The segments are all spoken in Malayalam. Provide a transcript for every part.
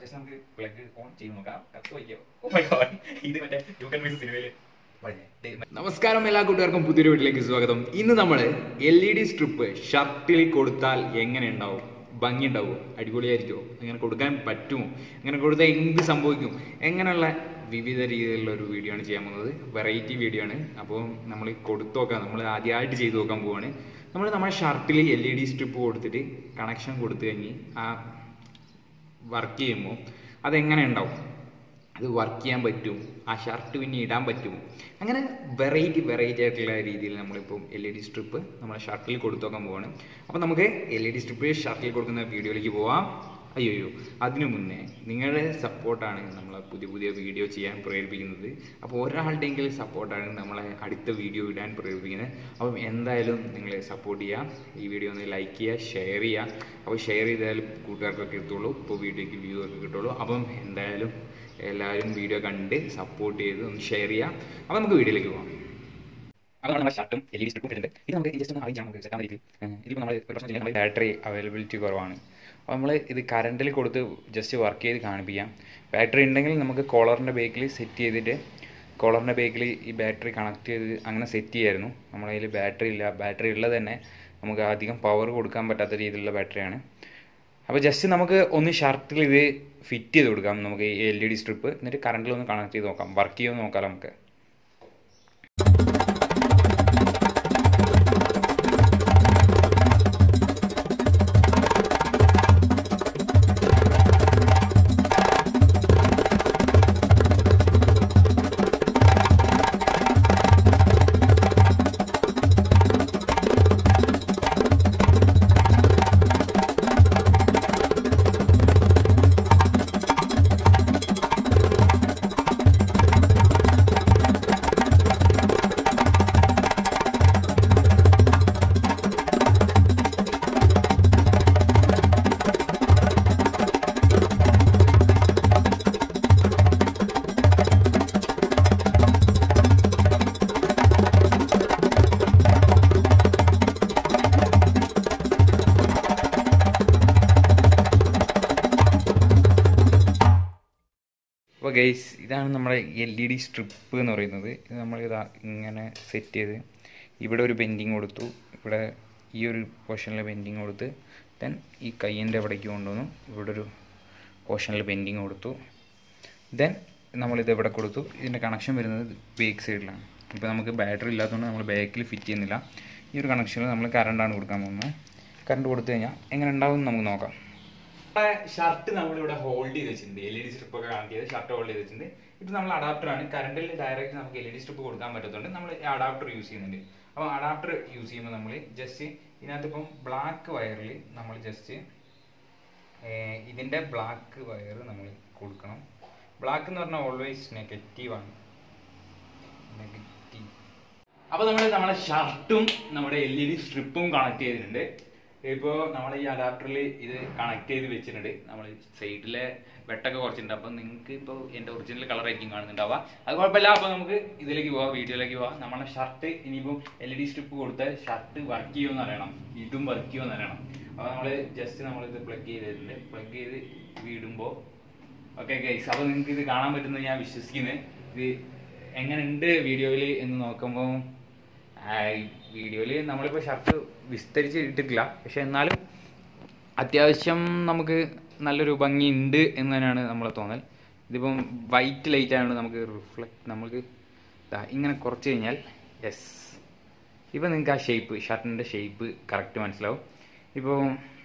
ജസ്റ്റ് നമുക്ക് പ്ലഗ് ഓൺ ചെയ്ത് നോക്കാം കത്ത് വയ്ക്കോ ഓ മൈ ഗോഡ് ഇത് മറ്റേ യു കൻ മിസ് സിനിമയിൽ നമസ്കാരം എല്ലാ കൂട്ടുകാർക്കും പുതിയൊരു വീട്ടിലേക്ക് സ്വാഗതം ഇന്ന് നമ്മൾ എൽ ഇ ഡി സ്ട്രിപ്പ് ഷർട്ടിൽ കൊടുത്താൽ എങ്ങനെ ഉണ്ടാവും ഭംഗി ഉണ്ടാവുമോ അടിപൊളിയായിരിക്കുമോ അങ്ങനെ കൊടുക്കാൻ പറ്റുമോ അങ്ങനെ കൊടുത്താൽ എന്ത് സംഭവിക്കും അങ്ങനെയുള്ള വിവിധ രീതിയിലുള്ള ഒരു വീഡിയോ ആണ് ചെയ്യാൻ പോകുന്നത് വെറൈറ്റി വീഡിയോ ആണ് അപ്പോൾ നമ്മൾ കൊടുത്തു നോക്കാം നമ്മൾ ആദ്യമായിട്ട് ചെയ്തു നോക്കാൻ പോവാണ് നമ്മൾ നമ്മുടെ ഷർട്ടിൽ എൽ ഇ ഡി സ്ട്രിപ്പ് കൊടുത്തിട്ട് കണക്ഷൻ കൊടുത്തു കഴിഞ്ഞ് ആ വർക്ക് ചെയ്യുമ്പോൾ അതെങ്ങനെ ഉണ്ടാവും അത് വർക്ക് ചെയ്യാൻ പറ്റും ആ ഷർട്ട് പിന്നെ ഇടാൻ പറ്റും അങ്ങനെ വെറൈറ്റി വെറൈറ്റി ആയിട്ടുള്ള രീതിയിൽ നമ്മളിപ്പം എൽ ഇ ഡി സ്ട്രിപ്പ് നമ്മുടെ ഷർട്ടിൽ കൊടുത്തു നോക്കാൻ പോവാണ് അപ്പോൾ നമുക്ക് എൽ ഇ ഡി സ്ട്രിപ്പ് ഷർട്ടിൽ കൊടുക്കുന്ന വീഡിയോയിലേക്ക് പോവാം അയ്യോ അതിനു മുന്നേ നിങ്ങളുടെ സപ്പോർട്ടാണ് നമ്മളെ പുതിയ പുതിയ വീഡിയോ ചെയ്യാൻ പ്രേരിപ്പിക്കുന്നത് അപ്പോൾ ഒരാളുടെയെങ്കിലും സപ്പോർട്ടാണ് നമ്മളെ അടുത്ത വീഡിയോ ഇടാൻ പ്രേരിപ്പിക്കുന്നത് അപ്പം എന്തായാലും നിങ്ങൾ സപ്പോർട്ട് ചെയ്യുക ഈ വീഡിയോ ഒന്ന് ലൈക്ക് ചെയ്യുക ഷെയർ ചെയ്യുക അപ്പോൾ ഷെയർ ചെയ്താലും കൂട്ടുകാർക്കൊക്കെ എത്തുള്ളൂ ഇപ്പോൾ വീഡിയോയ്ക്ക് വ്യൂ ഒക്കെ കിട്ടുള്ളൂ അപ്പം എന്തായാലും എല്ലാവരും വീഡിയോ കണ്ട് സപ്പോർട്ട് ചെയ്ത് ഒന്ന് ഷെയർ ചെയ്യാം അപ്പോൾ നമുക്ക് വീഡിയോയിലേക്ക് പോകാം അപ്പോൾ നമ്മുടെ ഷർട്ടും എൽ ഇ ഡി സ്ട്രിപ്പും ഇട്ടിട്ടുണ്ട് ഇത് നമുക്ക് ജസ്റ്റ് ഒന്ന് അറിയിച്ചാൽ നമുക്ക് സെറ്റ് ആവുന്ന രീതിയിൽ ഇതിപ്പോൾ നമ്മൾ ഒരു പ്രശ്നം ചെയ്യുന്നത് ബാറ്ററി അവൈലബിലിറ്റി കുറവാണ് അപ്പോൾ നമ്മൾ ഇത് കറണ്ടിൽ കൊടുത്ത് ജസ്റ്റ് വർക്ക് ചെയ്ത് കാണിപ്പിക്കാം ബാറ്ററി ഉണ്ടെങ്കിൽ നമുക്ക് കോളറിൻ്റെ ബേക്കിൽ സെറ്റ് ചെയ്തിട്ട് കോളറിൻ്റെ ബേക്കിൽ ഈ ബാറ്ററി കണക്ട് ചെയ്ത് അങ്ങനെ സെറ്റ് ചെയ്യായിരുന്നു നമ്മുടെ കയ്യിൽ ബാറ്ററി ഇല്ല ബാറ്ററി ഉള്ളത് തന്നെ നമുക്ക് അധികം പവർ കൊടുക്കാൻ പറ്റാത്ത രീതിയിലുള്ള ബാറ്ററിയാണ് അപ്പോൾ ജസ്റ്റ് നമുക്ക് ഒന്ന് ഷർട്ടിൽ ഇത് ഫിറ്റ് ചെയ്ത് കൊടുക്കാം നമുക്ക് ഈ എൽ ഇ ഡി സ്ട്രിപ്പ് എന്നിട്ട് കറണ്ടിൽ ഒന്ന് കണക്ട് ചെയ്ത് നോക്കാം വർക്ക് ചെയ്യുമെന്ന് നോക്കാം നമുക്ക് അപ്പോൾ ഗൈസ് ഇതാണ് നമ്മുടെ എൽ ഇ ഡി സ്ട്രിപ്പ് എന്ന് പറയുന്നത് ഇത് നമ്മൾ ഇതാ ഇങ്ങനെ സെറ്റ് ചെയ്ത് ഇവിടെ ഒരു ബെൻഡിങ് കൊടുത്തു ഇവിടെ ഈ ഒരു പോർഷനിൽ ബെൻഡിങ് കൊടുത്ത് ദെൻ ഈ കയ്യിൻ്റെ അവിടേക്ക് കൊണ്ടുവന്നു ഇവിടെ ഒരു പോർഷനിൽ ബെൻഡിങ് കൊടുത്തു ദെൻ നമ്മളിത് ഇവിടെ കൊടുത്തു ഇതിൻ്റെ കണക്ഷൻ വരുന്നത് ബേക്ക് സൈഡിലാണ് ഇപ്പോൾ നമുക്ക് ബാറ്ററി ഇല്ലാത്തതുകൊണ്ട് നമ്മൾ ബാക്കിൽ ഫിറ്റ് ചെയ്യുന്നില്ല ഈ ഒരു കണക്ഷനിൽ നമ്മൾ കറണ്ടാണ് കൊടുക്കാൻ പോകുന്നത് കറണ്ട് കൊടുത്തു കഴിഞ്ഞാൽ എങ്ങനെ ഉണ്ടാവും എന്ന് നമുക്ക് നോക്കാം ഷർട്ട് നമ്മളിവിടെ ഹോൾഡ് ചെയ്ത് വെച്ചിട്ടുണ്ട് എൽ ഇ ഡി സ്ട്രിപ്പ് ഒക്കെ കണക്ട് ചെയ്ത് ഷർട്ട് ഹോൾഡ് ചെയ്ത് വെച്ചിട്ടുണ്ട് ഇത് നമ്മൾ അഡാപ്റ്റർ ആണ് കറണ്ടിൽ ഡയറക്റ്റ് നമുക്ക് എൽ ഇ ഡി സ്ട്രിപ്പ് കൊടുക്കാൻ പറ്റത്തുകൊണ്ട് നമ്മൾ അഡാപ്റ്റർ യൂസ് ചെയ്യുന്നുണ്ട് അപ്പോൾ അഡാപ്റ്റർ യൂസ് ചെയ്യുമ്പോൾ നമ്മൾ ജസ്റ്റ് ഇതിനകത്ത് ഇപ്പം ബ്ലാക്ക് വയറിൽ നമ്മൾ ജസ്റ്റ് ഇതിൻ്റെ ബ്ലാക്ക് വയർ നമ്മൾ കൊടുക്കണം ബ്ലാക്ക് എന്ന് പറഞ്ഞാൽ ഓൾവേസ് നെഗറ്റീവ് ആണ് നെഗറ്റീവ് അപ്പോൾ നമ്മൾ നമ്മുടെ ഷർട്ടും നമ്മുടെ എൽ ഇ ഡി സ്ട്രിപ്പും കണക്ട് ചെയ്തിട്ടുണ്ട് ഇപ്പോൾ നമ്മൾ ഈ അഡാപ്റ്ററിൽ ഇത് കണക്ട് ചെയ്ത് വെച്ചിട്ടുണ്ട് നമ്മൾ സൈഡിലെ വെട്ടൊക്കെ കുറച്ചിട്ടുണ്ട് അപ്പോൾ നിങ്ങൾക്ക് ഇപ്പോൾ എൻ്റെ ഒറിജിനൽ കളർ ആയിരിക്കും കാണുന്നുണ്ടാവുക അത് കുഴപ്പമില്ല അപ്പോൾ നമുക്ക് ഇതിലേക്ക് പോവാം വീഡിയോയിലേക്ക് പോവാം നമ്മളെ ഷർട്ട് ഇനിയിപ്പോൾ എൽ ഇ ഡി സ്ട്രിപ്പ് കൊടുത്ത ഷർട്ട് വർക്ക് ചെയ്യുമെന്ന് അറിയണം ഇതും വർക്ക് ചെയ്യുമെന്ന് അറിയണം അപ്പോൾ നമ്മൾ ജസ്റ്റ് നമ്മളിത് പ്ലഗ് ചെയ്തിട്ടുണ്ട് പ്ലഗ് ചെയ്ത് വീടുമ്പോൾ ഓക്കെ ഗൈസ് അപ്പോൾ നിങ്ങൾക്ക് ഇത് കാണാൻ പറ്റുന്നത് ഞാൻ വിശ്വസിക്കുന്നത് ഇത് എങ്ങനെയുണ്ട് വീഡിയോയിൽ എന്ന് നോക്കുമ്പോൾ വീഡിയോയിൽ നമ്മളിപ്പോൾ ഷർട്ട് വിസ്തരിച്ച് ഇട്ടിട്ടില്ല പക്ഷെ എന്നാലും അത്യാവശ്യം നമുക്ക് നല്ലൊരു ഭംഗി ഉണ്ട് എന്ന് തന്നെയാണ് നമ്മളെ തോന്നൽ ഇതിപ്പം വൈറ്റ് ലൈറ്റ് ആയതുകൊണ്ട് നമുക്ക് റിഫ്ലക്ട് നമുക്ക് ദാ ഇങ്ങനെ കുറച്ച് കഴിഞ്ഞാൽ യെസ് ഇപ്പം നിങ്ങൾക്ക് ആ ഷേപ്പ് ഷർട്ടിൻ്റെ ഷേപ്പ് കറക്റ്റ് മനസ്സിലാവും ഇപ്പോൾ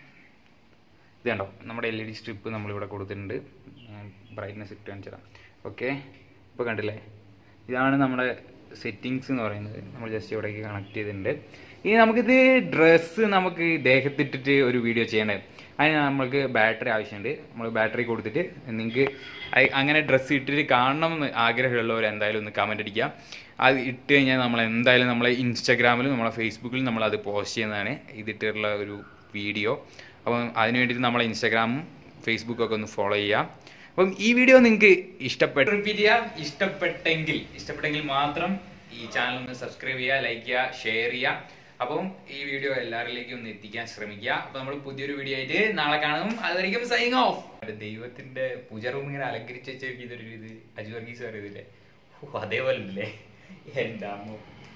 ഇത് കണ്ടോ നമ്മുടെ എൽ ഇ ഡി സ്ട്രിപ്പ് നമ്മളിവിടെ കൊടുത്തിട്ടുണ്ട് ബ്രൈറ്റ്നെസ് ഇട്ട് കാണിച്ചു തരാം ഓക്കെ ഇപ്പോൾ കണ്ടില്ലേ ഇതാണ് നമ്മുടെ സെറ്റിങ്സ് എന്ന് പറയുന്നത് നമ്മൾ ജസ്റ്റ് ഇവിടേക്ക് കണക്ട് ചെയ്തിട്ടുണ്ട് ഇനി നമുക്കിത് ഡ്രസ്സ് നമുക്ക് ദേഹത്തിട്ടിട്ട് ഒരു വീഡിയോ ചെയ്യേണ്ടത് അതിന് നമ്മൾക്ക് ബാറ്ററി ആവശ്യമുണ്ട് നമ്മൾ ബാറ്ററി കൊടുത്തിട്ട് നിങ്ങൾക്ക് അങ്ങനെ ഡ്രസ്സ് ഇട്ടിട്ട് കാണണം എന്ന് ആഗ്രഹമുള്ളവർ എന്തായാലും ഒന്ന് കമൻ്റ് അടിക്കുക അത് ഇട്ട് കഴിഞ്ഞാൽ നമ്മൾ എന്തായാലും നമ്മളെ ഇൻസ്റ്റാഗ്രാമിലും നമ്മളെ ഫേസ്ബുക്കിലും നമ്മൾ അത് പോസ്റ്റ് ചെയ്യുന്നതാണ് ഇതിട്ടുള്ള ഒരു വീഡിയോ അപ്പം അതിന് വേണ്ടിയിട്ട് നമ്മളെ ഇൻസ്റ്റാഗ്രാമും ഫേസ്ബുക്കും ഒക്കെ ഒന്ന് ഫോളോ ചെയ്യുക അപ്പം ഈ വീഡിയോ നിങ്ങൾക്ക് ഇഷ്ടപ്പെട്ടു റിപ്പീറ്റ് ചെയ്യുക ഇഷ്ടപ്പെട്ടെങ്കിൽ ഇഷ്ടപ്പെട്ടെങ്കിൽ മാത്രം ഈ ചാനൽ ഒന്ന് സബ്സ്ക്രൈബ് ചെയ്യുക ലൈക്ക് ചെയ്യുക ഷെയർ ചെയ്യുക അപ്പം ഈ വീഡിയോ എല്ലാവരിലേക്കും ഒന്ന് എത്തിക്കാൻ ശ്രമിക്കുക അപ്പൊ നമ്മൾ പുതിയൊരു വീഡിയോ ആയിട്ട് നാളെ കാണും അതുവരെയും സൈങ് ഓഫ് ദൈവത്തിന്റെ പൂജ റൂം ഇങ്ങനെ അലങ്കരിച്ച് വെച്ചേക്ക് ഇതൊരു ഇത് അജു വർഗീസ് പറയുന്നില്ലേ ഓ അതേപോലെ അല്ലേ എൻ്റെ അമ്മ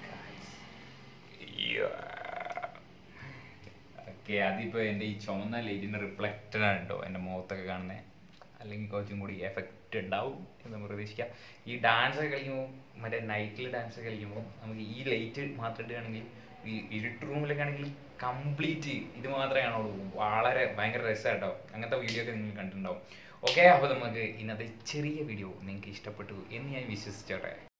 ഓക്കെ അതിപ്പോ എൻ്റെ ഈ ചുവന്ന ലൈറ്റിന് റിഫ്ലക്റ്റഡ് ആണ് കേട്ടോ എൻ്റെ മുഖത്തൊക്കെ കാണുന്നത് അല്ലെങ്കിൽ കുറച്ചും കൂടി എഫക്റ്റ് ഉണ്ടാവും എന്ന് നമുക്ക് പ്രതീക്ഷിക്കാം ഈ ഡാൻസ് ഒക്കെ കളിക്കുമ്പോൾ മറ്റേ നൈറ്റിൽ ഡാൻസ് ഒക്കെ കളിക്കുമ്പോൾ നമുക്ക് ഈ ലൈറ്റ് മാത്രം ഇടുകയാണെങ്കിൽ ഈ ഇരുട്ട് റൂമിലൊക്കെ ആണെങ്കിൽ കംപ്ലീറ്റ് ഇത് മാത്രമേ കാണുള്ളൂ വളരെ ഭയങ്കര രസമാണ് കേട്ടോ അങ്ങനത്തെ വീഡിയോ ഒക്കെ നിങ്ങൾ കണ്ടിട്ടുണ്ടാവും ഓക്കെ അപ്പോൾ നമുക്ക് ഇന്നത്തെ ചെറിയ വീഡിയോ നിങ്ങൾക്ക് ഇഷ്ടപ്പെട്ടു എന്ന് ഞാൻ വിശ്വസിച്ചോട്ടെ